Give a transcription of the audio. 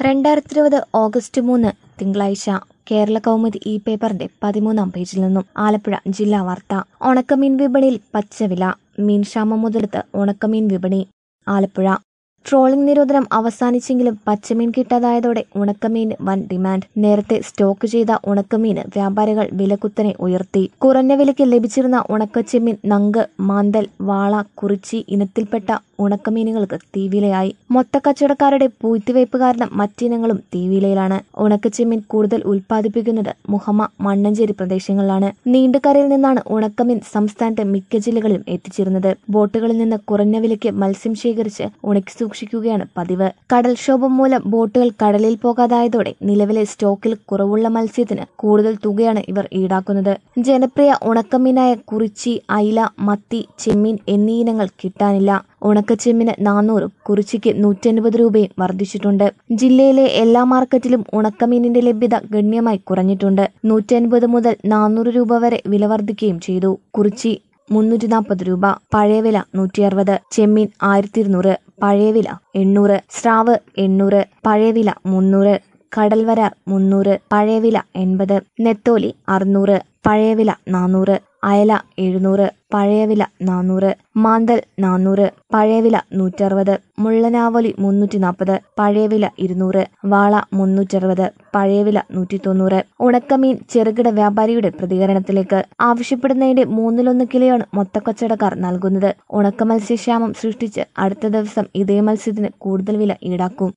രണ്ടായിരത്തി ഇരുപത് ഓഗസ്റ്റ് മൂന്ന് തിങ്കളാഴ്ച കേരള കൗമുദി ഈ പേപ്പറിന്റെ പതിമൂന്നാം പേജിൽ നിന്നും ആലപ്പുഴ ജില്ലാ വാർത്ത ഉണക്കമീൻ വിപണിയിൽ പച്ചവില മീൻ ക്ഷാമം മുതലെടുത്ത് ഉണക്കമീൻ വിപണി ആലപ്പുഴ ട്രോളിംഗ് നിരോധനം അവസാനിച്ചെങ്കിലും പച്ചമീൻ കിട്ടാതായതോടെ ഉണക്കമീൻ വൻ ഡിമാൻഡ് നേരത്തെ സ്റ്റോക്ക് ചെയ്ത ഉണക്കമീന് വ്യാപാരികൾ വിലകുത്തനെ ഉയർത്തി കുറഞ്ഞ വിലയ്ക്ക് ലഭിച്ചിരുന്ന ഉണക്കച്ചെമ്മീൻ നങ്ക് മാന്തൽ വാള കുറിച്ചി ഇനത്തിൽപ്പെട്ട ഉണക്കമീനുകൾക്ക് തീവിലയായി മൊത്തക്കച്ചവടക്കാരുടെ പൂഴ്ത്തിവയ്പ് കാരണം മറ്റിനങ്ങളും തീവിലയിലാണ് ഉണക്കച്ചെമ്മീൻ കൂടുതൽ ഉൽപ്പാദിപ്പിക്കുന്നത് മുഹമ്മ മണ്ണഞ്ചേരി പ്രദേശങ്ങളിലാണ് നീണ്ടുകരയിൽ നിന്നാണ് ഉണക്കമീൻ സംസ്ഥാനത്തെ മിക്ക ജില്ലകളിലും എത്തിച്ചിരുന്നത് ബോട്ടുകളിൽ നിന്ന് കുറഞ്ഞ വിലയ്ക്ക് മത്സ്യം ശേഖരിച്ച് ഉണക്കി സൂക്ഷിക്കുകയാണ് പതിവ് കടൽക്ഷോഭം മൂലം ബോട്ടുകൾ കടലിൽ പോകാതായതോടെ നിലവിലെ സ്റ്റോക്കിൽ കുറവുള്ള മത്സ്യത്തിന് കൂടുതൽ തുകയാണ് ഇവർ ഈടാക്കുന്നത് ജനപ്രിയ ഉണക്കമീനായ കുറിച്ചി അയില മത്തി ചെമ്മീൻ എന്നീ ഇനങ്ങൾ കിട്ടാനില്ല ഉണക്കച്ചെമ്മിന് നാനൂറും കുറിച്ചിക്ക് നൂറ്റൻപത് രൂപയും വർദ്ധിച്ചിട്ടുണ്ട് ജില്ലയിലെ എല്ലാ മാർക്കറ്റിലും ഉണക്കമീനിന്റെ ലഭ്യത ഗണ്യമായി കുറഞ്ഞിട്ടുണ്ട് നൂറ്റൻപത് മുതൽ നാനൂറ് രൂപ വരെ വില വർദ്ധിക്കുകയും ചെയ്തു കുറിച്ചി മുന്നൂറ്റി നാൽപ്പത് രൂപ പഴയ വില നൂറ്റി അറുപത് ചെമ്മീൻ ആയിരത്തി ഇരുന്നൂറ് പഴയ വില എണ്ണൂറ് സ്രാവ് എണ്ണൂറ് പഴയ വില മുന്നൂറ് കടൽവരാർ മുന്നൂറ് പഴയ വില എൺപത് നെത്തോലി അറുന്നൂറ് പഴയ വില നാനൂറ് അയല എഴുന്നൂറ് പഴയ വില നാനൂറ് മാന്തൽ നാനൂറ് പഴയ വില നൂറ്ററുപത് മുള്ളനാവലി മുന്നൂറ്റി നാൽപ്പത് പഴയ വില ഇരുന്നൂറ് വാള മുന്നൂറ്ററുപത് പഴയ വില നൂറ്റി തൊണ്ണൂറ് ഉണക്കമീൻ ചെറുകിട വ്യാപാരിയുടെ പ്രതികരണത്തിലേക്ക് ആവശ്യപ്പെടുന്നതിന്റെ മൂന്നിലൊന്ന് കിലോയാണ് മൊത്തക്കച്ചവടക്കാർ നൽകുന്നത് ഉണക്ക മത്സ്യക്ഷാമം സൃഷ്ടിച്ച് അടുത്ത ദിവസം ഇതേ മത്സ്യത്തിന് കൂടുതൽ വില ഈടാക്കും